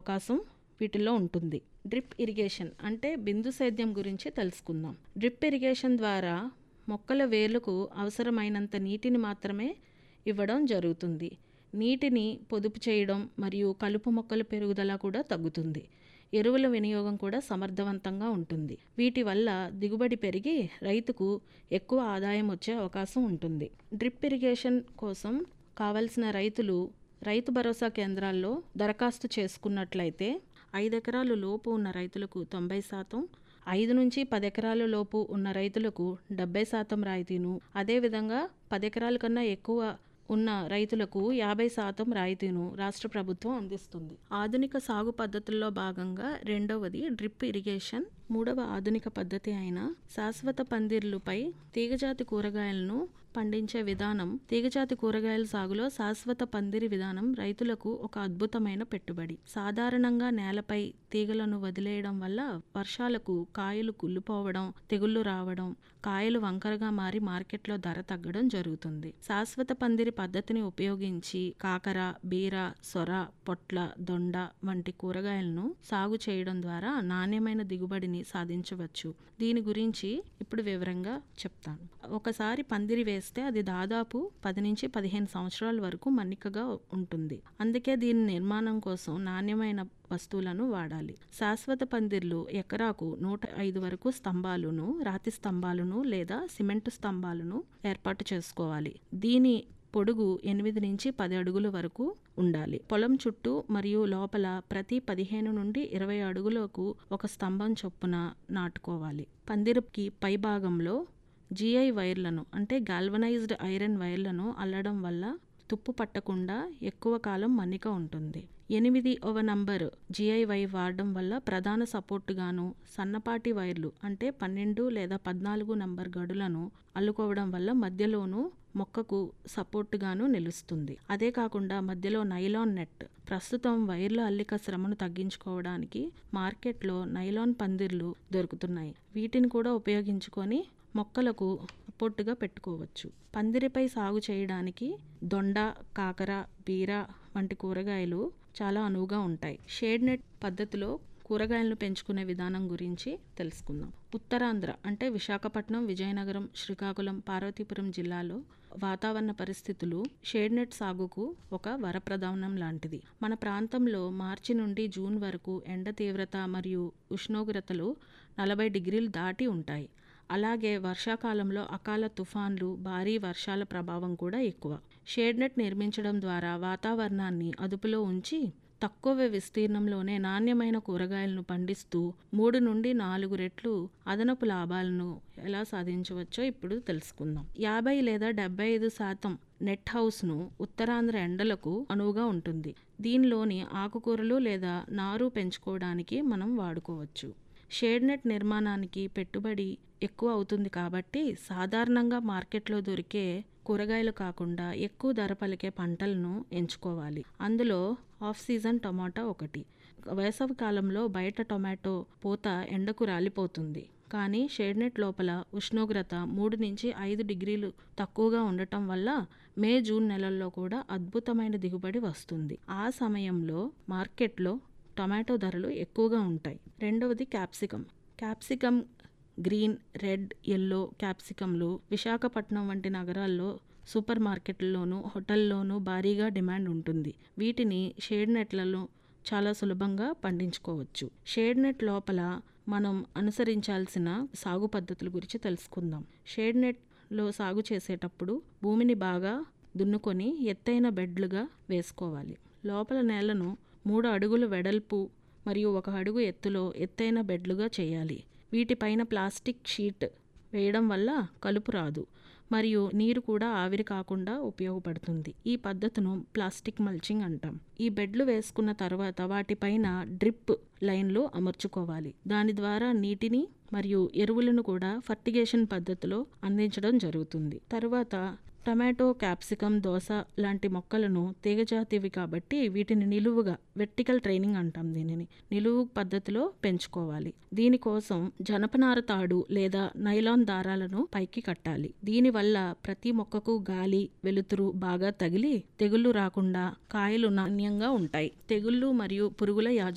అవకాశం వీటిలో ఉంటుంది డ్రిప్ ఇరిగేషన్ అంటే బిందు సేద్యం గురించి తెలుసుకుందాం డ్రిప్ ఇరిగేషన్ ద్వారా మొక్కల వేర్లకు అవసరమైనంత నీటిని మాత్రమే ఇవ్వడం జరుగుతుంది నీటిని పొదుపు చేయడం మరియు కలుపు మొక్కల పెరుగుదల కూడా తగ్గుతుంది ఎరువుల వినియోగం కూడా సమర్థవంతంగా ఉంటుంది వీటి వల్ల దిగుబడి పెరిగి రైతుకు ఎక్కువ ఆదాయం వచ్చే అవకాశం ఉంటుంది డ్రిప్ ఇరిగేషన్ కోసం కావలసిన రైతులు రైతు భరోసా కేంద్రాల్లో దరఖాస్తు చేసుకున్నట్లయితే ఐదు ఎకరాలు లోపు ఉన్న రైతులకు తొంభై శాతం ఐదు నుంచి పది ఎకరాల లోపు ఉన్న రైతులకు డెబ్బై శాతం రాయితీను అదేవిధంగా పది ఎకరాల కన్నా ఎక్కువ ఉన్న రైతులకు యాభై శాతం రాయితీను రాష్ట్ర ప్రభుత్వం అందిస్తుంది ఆధునిక సాగు పద్ధతుల్లో భాగంగా రెండవది డ్రిప్ ఇరిగేషన్ మూడవ ఆధునిక పద్ధతి అయిన శాశ్వత పందిర్లుపై తీగజాతి కూరగాయలను పండించే విధానం తీగజాతి కూరగాయల సాగులో శాశ్వత పందిరి విధానం రైతులకు ఒక అద్భుతమైన పెట్టుబడి సాధారణంగా నేలపై తీగలను వదిలేయడం వల్ల వర్షాలకు కాయలు కుళ్ళిపోవడం తెగుళ్లు రావడం కాయలు వంకరగా మారి మార్కెట్లో ధర తగ్గడం జరుగుతుంది శాశ్వత పందిరి పద్ధతిని ఉపయోగించి కాకర బీర సొర పొట్ల దొండ వంటి కూరగాయలను సాగు చేయడం ద్వారా నాణ్యమైన దిగుబడిని సాధించవచ్చు దీని గురించి ఇప్పుడు వివరంగా చెప్తాను ఒకసారి పందిరి వేస్తే అది దాదాపు పది నుంచి పదిహేను సంవత్సరాల వరకు మన్నికగా ఉంటుంది అందుకే దీని నిర్మాణం కోసం నాణ్యమైన వస్తువులను వాడాలి శాశ్వత పందిర్లు ఎకరాకు నూట ఐదు వరకు స్తంభాలను రాతి స్తంభాలను లేదా సిమెంటు స్తంభాలను ఏర్పాటు చేసుకోవాలి దీని పొడుగు ఎనిమిది నుంచి పది అడుగుల వరకు ఉండాలి పొలం చుట్టూ మరియు లోపల ప్రతి పదిహేను నుండి ఇరవై అడుగులకు ఒక స్తంభం చొప్పున నాటుకోవాలి పందిరికి పై భాగంలో జిఐ వైర్లను అంటే గాల్వనైజ్డ్ ఐరన్ వైర్లను అల్లడం వల్ల తుప్పు పట్టకుండా ఎక్కువ కాలం మన్నిక ఉంటుంది ఎనిమిది ఒక నంబర్ జిఐ వైర్ వాడడం వల్ల ప్రధాన సపోర్టుగాను సన్నపాటి వైర్లు అంటే పన్నెండు లేదా పద్నాలుగు నంబర్ గడులను అల్లుకోవడం వల్ల మధ్యలోనూ మొక్కకు సపోర్టుగాను నిలుస్తుంది అదే కాకుండా మధ్యలో నైలాన్ నెట్ ప్రస్తుతం వైర్ల అల్లిక శ్రమను తగ్గించుకోవడానికి మార్కెట్లో నైలాన్ పందిర్లు దొరుకుతున్నాయి వీటిని కూడా ఉపయోగించుకొని మొక్కలకు సపోర్టుగా పెట్టుకోవచ్చు పందిరిపై సాగు చేయడానికి దొండ కాకర బీర వంటి కూరగాయలు చాలా అనువుగా ఉంటాయి షేడ్ నెట్ పద్ధతిలో కూరగాయలను పెంచుకునే విధానం గురించి తెలుసుకుందాం ఉత్తరాంధ్ర అంటే విశాఖపట్నం విజయనగరం శ్రీకాకుళం పార్వతీపురం జిల్లాలో వాతావరణ పరిస్థితులు షేడ్ నెట్ సాగుకు ఒక వరప్రధానం లాంటిది మన ప్రాంతంలో మార్చి నుండి జూన్ వరకు ఎండ తీవ్రత మరియు ఉష్ణోగ్రతలు నలభై డిగ్రీలు దాటి ఉంటాయి అలాగే వర్షాకాలంలో అకాల తుఫాన్లు భారీ వర్షాల ప్రభావం కూడా ఎక్కువ షేడ్ నెట్ నిర్మించడం ద్వారా వాతావరణాన్ని అదుపులో ఉంచి తక్కువ విస్తీర్ణంలోనే నాణ్యమైన కూరగాయలను పండిస్తూ మూడు నుండి నాలుగు రెట్లు అదనపు లాభాలను ఎలా సాధించవచ్చో ఇప్పుడు తెలుసుకుందాం యాభై లేదా డెబ్బై ఐదు శాతం నెట్ హౌస్ను ఉత్తరాంధ్ర ఎండలకు అనువుగా ఉంటుంది దీనిలోని ఆకుకూరలు లేదా నారు పెంచుకోవడానికి మనం వాడుకోవచ్చు షేడ్ నెట్ నిర్మాణానికి పెట్టుబడి ఎక్కువ అవుతుంది కాబట్టి సాధారణంగా మార్కెట్లో దొరికే కూరగాయలు కాకుండా ఎక్కువ ధర పలికే పంటలను ఎంచుకోవాలి అందులో ఆఫ్ సీజన్ టమాటా ఒకటి వేసవి కాలంలో బయట టొమాటో పూత ఎండకు రాలిపోతుంది కానీ షేడ్ నెట్ లోపల ఉష్ణోగ్రత మూడు నుంచి ఐదు డిగ్రీలు తక్కువగా ఉండటం వల్ల మే జూన్ నెలల్లో కూడా అద్భుతమైన దిగుబడి వస్తుంది ఆ సమయంలో మార్కెట్లో టొమాటో ధరలు ఎక్కువగా ఉంటాయి రెండవది capsicum capsicum green red yellow క్యాప్సికంలు విశాఖపట్నం వంటి నగరాల్లో సూపర్ మార్కెట్లలోనూ హోటల్లోనూ భారీగా డిమాండ్ ఉంటుంది వీటిని షేడ్ నెట్లలో చాలా సులభంగా పండించుకోవచ్చు షేడ్ నెట్ లోపల మనం అనుసరించాల్సిన సాగు పద్ధతుల గురించి తెలుసుకుందాం షేడ్ నెట్లో సాగు చేసేటప్పుడు భూమిని బాగా దున్నుకొని ఎత్తైన బెడ్లుగా వేసుకోవాలి లోపల నేలను మూడు అడుగుల వెడల్పు మరియు ఒక అడుగు ఎత్తులో ఎత్తైన బెడ్లుగా చేయాలి వీటిపైన ప్లాస్టిక్ షీట్ వేయడం వల్ల కలుపు రాదు మరియు నీరు కూడా ఆవిరి కాకుండా ఉపయోగపడుతుంది ఈ పద్ధతిను ప్లాస్టిక్ మల్చింగ్ అంటాం ఈ బెడ్లు వేసుకున్న తర్వాత వాటిపైన డ్రిప్ లైన్లు అమర్చుకోవాలి దాని ద్వారా నీటిని మరియు ఎరువులను కూడా ఫర్టిగేషన్ పద్ధతిలో అందించడం జరుగుతుంది తరువాత టమాటో క్యాప్సికమ్ దోస లాంటి మొక్కలను తీగజాతివి కాబట్టి వీటిని నిలువుగా వెర్టికల్ ట్రైనింగ్ అంటాం దీనిని నిలువు పద్ధతిలో పెంచుకోవాలి దీనికోసం జనపనార తాడు లేదా నైలాన్ దారాలను పైకి కట్టాలి దీనివల్ల ప్రతి మొక్కకు గాలి వెలుతురు బాగా తగిలి తెగుళ్లు రాకుండా కాయలు నాణ్యంగా ఉంటాయి తెగుళ్లు మరియు పురుగుల యాజ